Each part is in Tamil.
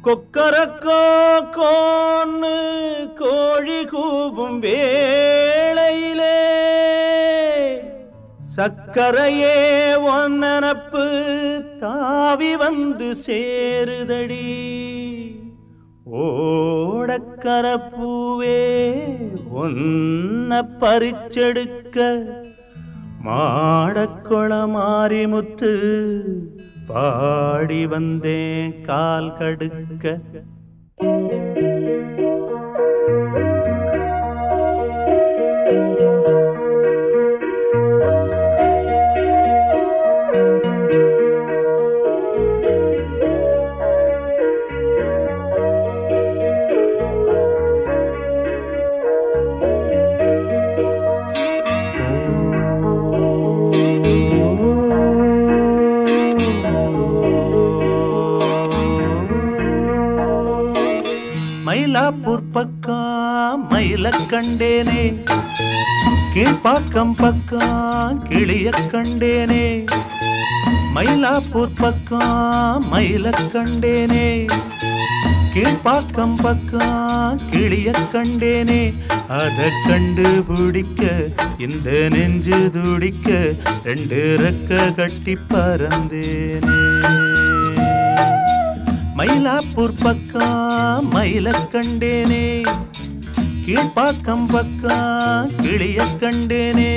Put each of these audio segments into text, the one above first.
கொக்கரக்கோ கோன்னு கோழி கூவும் வேளையிலே சக்கரையே ஒன்னனப்பு தாவி வந்து சேருதடி ஓடக்கரப்பூவே ஒன்ன பறிச்செடுக்க மாடக்குள மாரிமுத்து பாடி வந்தேன் கால் கடுக்க மயிலாப்பூர் பக்கம் மயில கண்டேனே கீழ்ப்பாக்கம் பக்கம் கிளிய கண்டேனே மயிலாப்பூர் பக்கம் மயில கண்டேனே கீழ்ப்பாக்கம் பக்கம் கிளிய கண்டேனே அத கண்டுபிடிக்க இந்த நெஞ்சு துடிக்க ரெண்டு ரெக்க கட்டி பறந்தேனே மயிலாப்பூர் பக்கம் மயில கண்டேனே கீழ்ப்பாக்கம் பக்கம் கிளிய கண்டேனே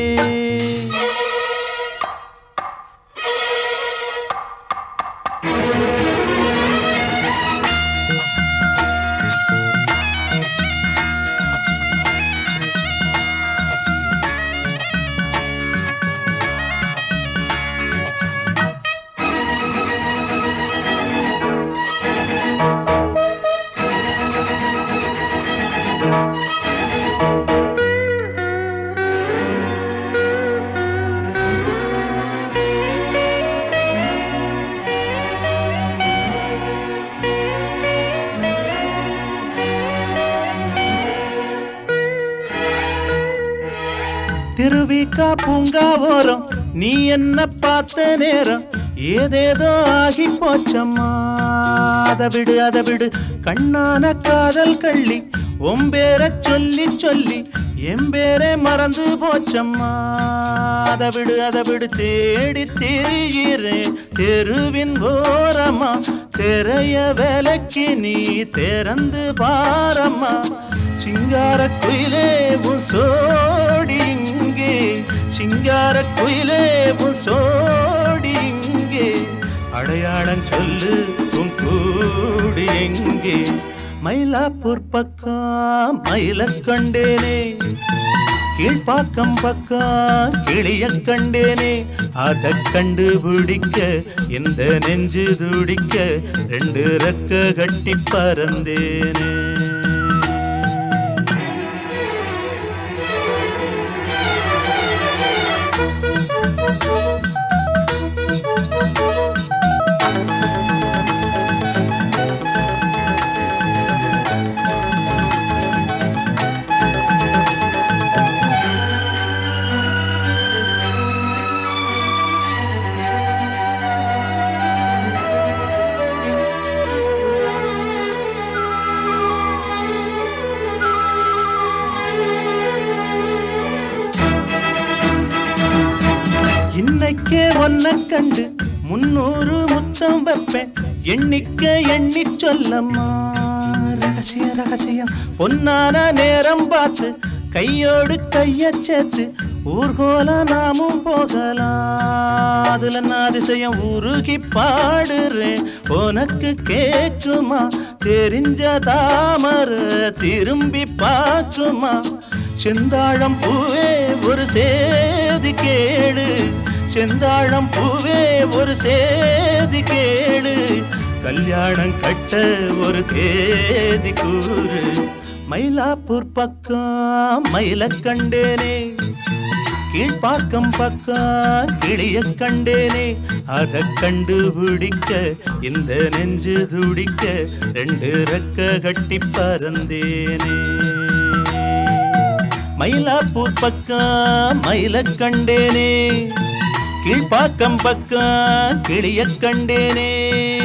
திருவிக்கா பூங்கா ஓரம் நீ என்ன பார்த்த நேரம் ஏதேதோ ஆகி போச்சம்மா அத விடு அத விடு கண்ணான காதல் கள்ளி ஒம்பேர சொல்லி சொல்லி எம்பேரே மறந்து போச்சம்மா அத விடு அத விடு தேடி திரிகிறேன் தெருவின் ஓரமா திரைய வேலைக்கு நீ திறந்து பாரம்மா சிங்கார குயிலே உன் சோடி இங்கே சிங்கார குயிலே உன் சோடி இங்கே அடையாளம் சொல்லு உன் கூடி எங்கே மயிலாப்பூர் பக்கம் மயில கண்டேனே கீழ்ப்பாக்கம் பக்கம் கிளிய கண்டேனே அத கண்டுபிடிக்க இந்த நெஞ்சு துடிக்க ரெண்டு ரெக்க கட்டி பறந்தேனே இன்னைக்கே ஒன்ன கண்டு முன்னூறு முத்தம் வைப்பேன் எண்ணிக்க எண்ணி சொல்லம்மா ரகசியம் ரகசியம் பொன்னான நேரம் பார்த்து கையோடு கைய சேர்த்து ஊர்கோல நாமும் போகலாம் அதுல நான் அதிசயம் உருகி பாடுறேன் உனக்கு கேக்குமா தெரிஞ்ச தாமர திரும்பி பார்க்குமா செந்தாழம் பூவே ஒரு சேதி கேளு செந்தாழம் பூவே ஒரு சேதி கேளு கல்யாணம் கட்ட ஒரு தேதி கூறு மயிலாப்பூர் பக்கம் மயில கண்டேனே கீழ்ப்பாக்கம் பக்கம் கிளிய கண்டேனே அத கண்டுபிடிக்க இந்த நெஞ்சு துடிக்க ரெண்டு ரெக்க கட்டி பறந்தேனே மயிலாப்பூர் பக்கம் மயில கண்டேனே கீழ்ப்பாக்கம் பக்கம் கிளிய கண்டேனே